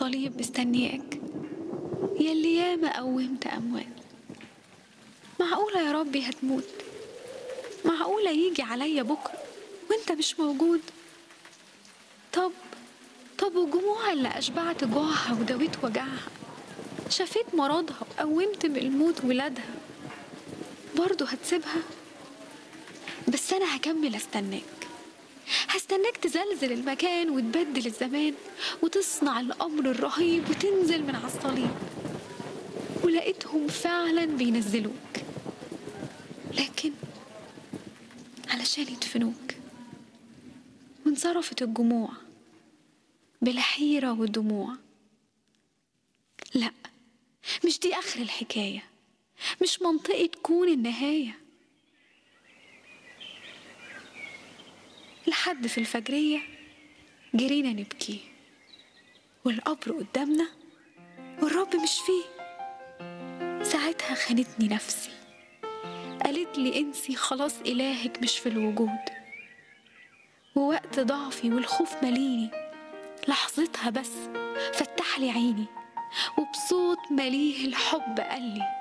الصليب مستنياك يلي ياما قومت أموات معقولة يا ربي هتموت معقولة يجي عليا بكرة وانت مش موجود طب طب والجموع اللي أشبعت جوعها وداويت وجعها شفيت مرضها وقومت من الموت ولادها برضه هتسيبها بس أنا هكمل أستناك هستناك تزلزل المكان وتبدل الزمان وتصنع الأمر الرهيب وتنزل من على الصليب ولقيتهم فعلا بينزلوك لكن علشان يدفنوك وانصرفت الجموع بلا حيرة ودموع لا مش دي آخر الحكاية مش منطقة تكون النهاية لحد في الفجرية جرينا نبكي والقبر قدامنا والرب مش فيه ساعتها خانتني نفسي قالت لي انسي خلاص إلهك مش في الوجود ووقت ضعفي والخوف مليني لحظتها بس فتح لي عيني وبصوت مليه الحب قال لي